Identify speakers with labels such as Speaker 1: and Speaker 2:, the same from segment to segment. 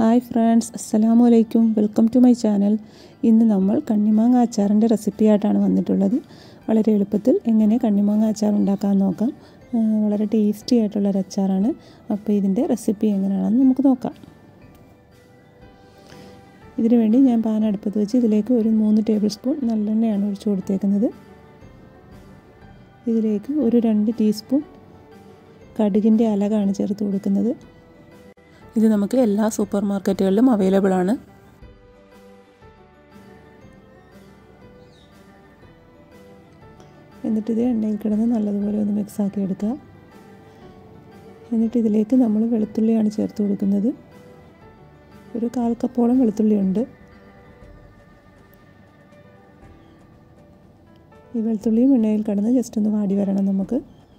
Speaker 1: hi friends അസ്സലാമു അലൈക്കും welcome to my channel ഇന്ന് നമ്മൾ കണ്ണിമാങ്ങ അച്ചാറിൻ്റെ റെസിപ്പി ആയിട്ടാണ് വന്നിട്ടുള്ളത് വളരെ എളുപ്പത്തിൽ എങ്ങനെ കണ്ണിമാങ്ങ അച്ചാർ ഉണ്ടാക്കാൻ നോക്കാം ആ, വളരെ ടേസ്റ്റി ആയിട്ടുള്ളൊരു അച്ചാറാണ് അപ്പോൾ ഇതിൻ്റെ റെസിപ്പി എങ്ങനെയാണെന്ന് നമുക്ക് നോക്കാം ഇതിനു വേണ്ടി ഞാൻ പാൻ അടുപ്പത്ത് വെച്ച് ഇതിലേക്ക് ഒരു മൂന്ന് ടേബിൾ സ്പൂൺ നല്ലെണ്ണയാണ് ഒഴിച്ചു കൊടുത്തേക്കുന്നത് ഇതിലേക്ക് ഒരു രണ്ട് ടീസ്പൂൺ കടുകിൻ്റെ അലകാണ് ചേർത്ത് കൊടുക്കുന്നത് ഇത് നമുക്ക് എല്ലാ സൂപ്പർ മാർക്കറ്റുകളിലും അവൈലബിൾ ആണ് എന്നിട്ട് ഇത് എണ്ണയിൽ കിടന്ന് നല്ലതുപോലെ ഒന്ന് മിക്സ് ആക്കി എടുക്കുക എന്നിട്ട് ഇതിലേക്ക് നമ്മൾ വെളുത്തുള്ളിയാണ് ചേർത്ത് കൊടുക്കുന്നത് ഒരു കാൽ കപ്പോളം വെളുത്തുള്ളി ഉണ്ട് ഈ വെളുത്തുള്ളിയും എണ്ണയിൽ കിടന്ന് ജസ്റ്റ് ഒന്ന് വാടി വരണം നമുക്ക്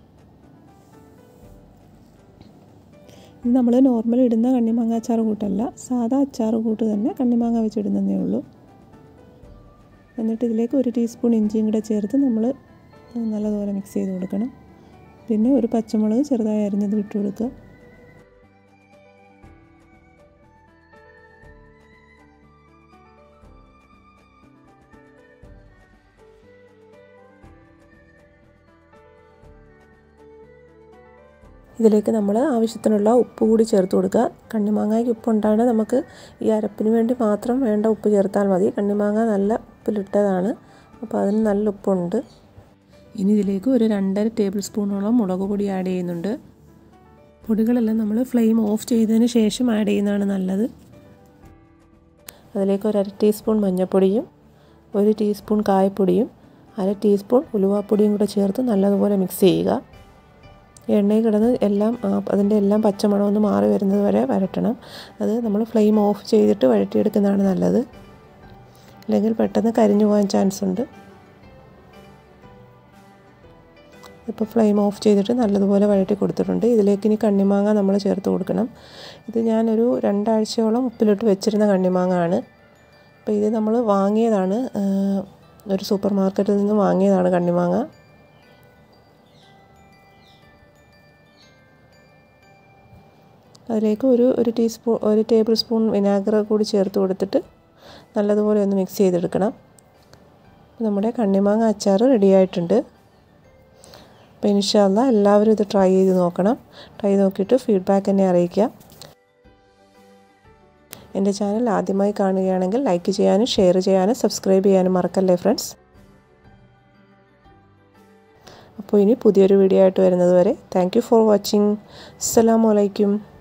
Speaker 1: ഇത് നമ്മൾ നോർമൽ ഇടുന്ന കണ്ണിമാങ്ങ അച്ചാർ കൂട്ടല്ല സാധാ അച്ചാർ കൂട്ട് തന്നെ കണ്ണിമാങ്ങ വെച്ചിടുന്നതേ ഉള്ളൂ എന്നിട്ട് ഇതിലേക്ക് ഒരു ടീസ്പൂൺ ഇഞ്ചിയും കൂടെ ചേർത്ത് നമ്മൾ നല്ലതുപോലെ മിക്സ് ചെയ്ത് കൊടുക്കണം പിന്നെ ഒരു പച്ചമുളക് ചെറുതായി അരിഞ്ഞത് ഇട്ട് കൊടുക്കുക ഇതിലേക്ക് നമ്മൾ ആവശ്യത്തിനുള്ള ഉപ്പ് കൂടി ചേർത്ത് കൊടുക്കുക കണ്ണിമാങ്ങയ്ക്ക് ഉപ്പ് ഉണ്ടായത് നമുക്ക് ഈ അരപ്പിന് വേണ്ടി മാത്രം വേണ്ട ഉപ്പ് ചേർത്താൽ മതി കണ്ണിമാങ്ങ നല്ല ഉപ്പിലിട്ടതാണ് അപ്പോൾ അതിന് നല്ല ഉപ്പുണ്ട് ഇനി ഇതിലേക്ക് ഒരു രണ്ടര ടേബിൾ സ്പൂണോളം മുളക് പൊടി ആഡ് ചെയ്യുന്നുണ്ട് പൊടികളെല്ലാം നമ്മൾ ഫ്ലെയിം ഓഫ് ചെയ്തതിന് ശേഷം ആഡ് ചെയ്യുന്നതാണ് നല്ലത് അതിലേക്ക് ഒരു അര ടീസ്പൂൺ മഞ്ഞൾപ്പൊടിയും ഒരു ടീസ്പൂൺ കായപ്പൊടിയും അര ടീസ്പൂൺ ഉലുവാപ്പൊടിയും കൂടെ ചേർത്ത് നല്ലതുപോലെ മിക്സ് ചെയ്യുക എണ്ണയിൽ കിടന്ന് എല്ലാം അതിൻ്റെ എല്ലാം പച്ചമണം ഒന്ന് മാറി വരുന്നത് വരെ വരട്ടണം അത് നമ്മൾ ഫ്ലെയിം ഓഫ് ചെയ്തിട്ട് വഴറ്റിയെടുക്കുന്നതാണ് നല്ലത് അല്ലെങ്കിൽ പെട്ടെന്ന് കരിഞ്ഞു പോകാൻ ചാൻസ് ഉണ്ട് ഇപ്പോൾ ഫ്ലെയിം ഓഫ് ചെയ്തിട്ട് നല്ലതുപോലെ വഴറ്റി കൊടുത്തിട്ടുണ്ട് ഇതിലേക്ക് ഇനി കണ്ണിമാങ്ങ നമ്മൾ ചേർത്ത് കൊടുക്കണം ഇത് ഞാനൊരു രണ്ടാഴ്ചയോളം ഉപ്പിലിട്ട് വെച്ചിരുന്ന കണ്ണിമാങ്ങ ആണ് അപ്പോൾ ഇത് നമ്മൾ വാങ്ങിയതാണ് ഒരു സൂപ്പർ മാർക്കറ്റിൽ നിന്ന് വാങ്ങിയതാണ് കണ്ണിമാങ്ങ അതിലേക്ക് ഒരു ഒരു ടീസ്പൂൺ ഒരു ടേബിൾ സ്പൂൺ വിനാഗർ കൂടി ചേർത്ത് കൊടുത്തിട്ട് നല്ലതുപോലെ ഒന്ന് മിക്സ് ചെയ്തെടുക്കണം നമ്മുടെ കണ്ണിമാങ്ങ അച്ചാർ റെഡി ആയിട്ടുണ്ട് അപ്പോൾ ഇൻഷാല്ല എല്ലാവരും ഇത് ട്രൈ ചെയ്ത് നോക്കണം ട്രൈ നോക്കിയിട്ട് ഫീഡ്ബാക്ക് എന്നെ അറിയിക്കുക എൻ്റെ ചാനൽ ആദ്യമായി കാണുകയാണെങ്കിൽ ലൈക്ക് ചെയ്യാനും ഷെയർ ചെയ്യാനും സബ്സ്ക്രൈബ് ചെയ്യാനും മറക്കല്ലേ ഫ്രണ്ട്സ് അപ്പോൾ ഇനി പുതിയൊരു വീഡിയോ ആയിട്ട് വരുന്നത് വരെ താങ്ക് യു ഫോർ വാച്ചിങ് അസ്സലാമലൈക്കും